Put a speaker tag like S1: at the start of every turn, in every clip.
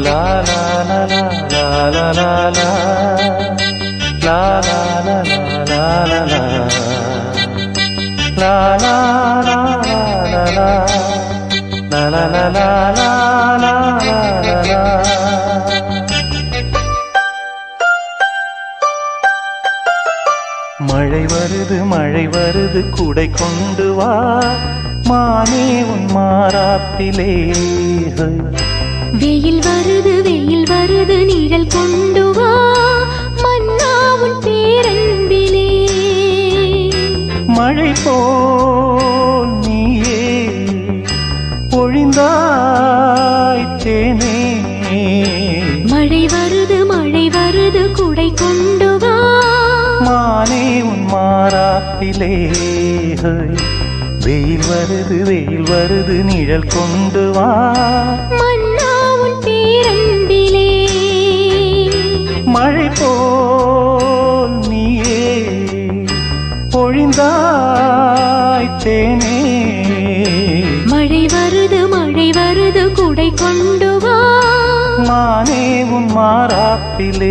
S1: லா லா லா லா லா லா லா லா லா லா லா லா லா லா லா லா லா லா லா La la la la la la la la la மழை வருது மழை வருது குடை கொண்டு வா மானே உன் மாறாப்பிலே
S2: வெயில் வருது வெயில் வருது நிழல் கொண்டு வா மன்னா உன் பேரன்பிலே
S1: மழை போல் நீயே பொழிந்தாய் தேனே
S2: மழை வருது மழை வருது குடை கொண்டு வா
S1: மானே உன் மாறாப்பிலே வெயில் வருது வெயில் வருது நிழல் கொண்டு வா
S2: மன்னா உன் பேரன்பிலே
S1: மழை போல் நீயே பொழிந்தாய் தேனே
S2: மழை வருது மழை வருது குடை கொண்டு வா
S1: மானே உன் மாறாப்பிலே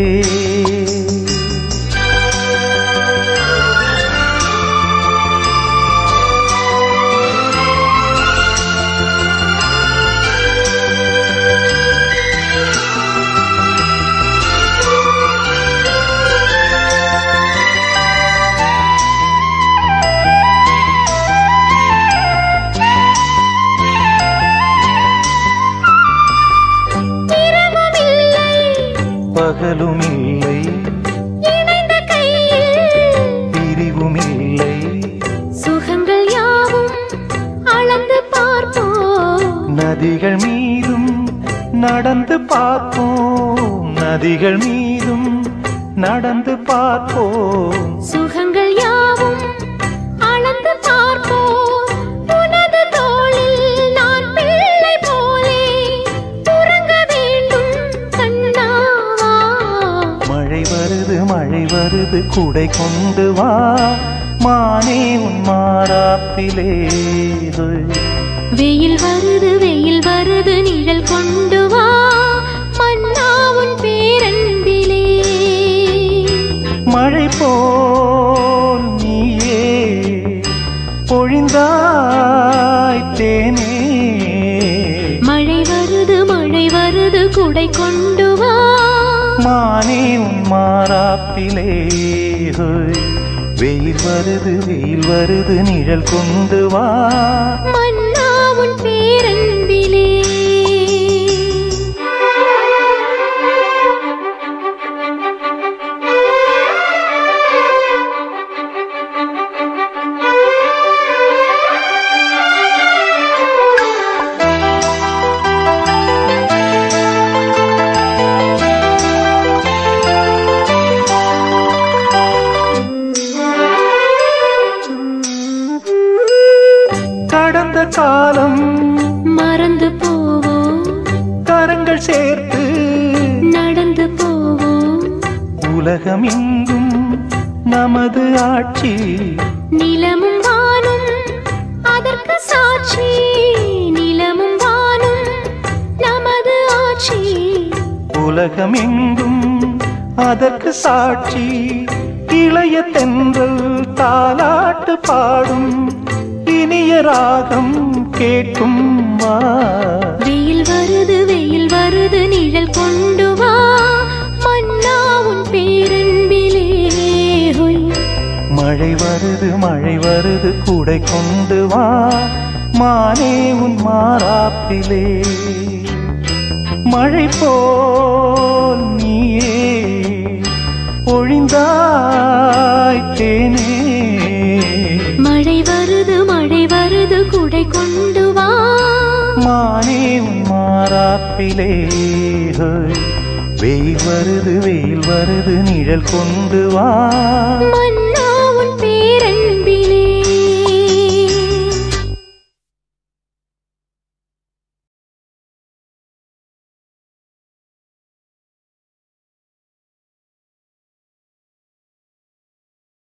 S2: இரவும் இல்லை
S1: பகலும் இல்லை
S2: இணைந்த கையில்
S1: பிரிவும் இல்லை
S2: சுகங்கள் யாவும் அளந்து பார்ப்போம்
S1: நதிகள் மீதும் நடந்து பார்ப்போம் நதிகள் மீதும் நடந்து பார்ப்போம்
S2: சுகங்கள் யாவும் அளந்து பார்ப்போம் உனது தோளில் நான் பிள்ளை போலே உறங்க வேண்டும் கண்ணாவா
S1: மழை வருது மழை வருது குடை கொண்டு வா மானே உன் மாறாப்பிலே
S2: வெயில் வருது வெயில் வருது நிழல் கொண்டு வா மன்னா உன் பேரன்பிலே
S1: மழை போல் நீயே பொழிந்தாய் தேனே
S2: மழை வருது மழை வருது குடை கொண்டு வா
S1: மானே உன் மாறாப்பிலே வெயில் வருது வெயில் வருது நிழல் கொண்டு வா
S2: மன்னா உன் பேரன்பிலே
S1: கடந்த காலம்
S2: மறந்து போவோம்
S1: கரங்கள் சேர்த்து
S2: நடந்து போவோம்
S1: உலகம் எங்கும் நமது ஆட்சி
S2: நிலமும் வானும் அதற்கு சாட்சி நிலமும் வானும் நமது ஆட்சி
S1: உலகம் எங்கும் அதற்கு சாட்சி இளைய தென்றல் தாலாட்டு பாடும் இனிய ராகம் கேட்கும் வா
S2: வெயில் வருது வெயில் வருது நிழல் கொண்டு வா மன்னா உன் பேரன்பிலே ஹொய்.
S1: மழை வருது மழை வருது கூடை கொண்டு வா மானே உன் மாறாப்பிலே மழை போல் நீயே பொழிந்தாய் தேனே
S2: மழை வருது மழை வருது குடை கொண்டு வா
S1: மானே உன் மாறாப்பிலே வெயில் வருது வெயில் வருது நிழல் கொண்டு வா
S2: மன்னா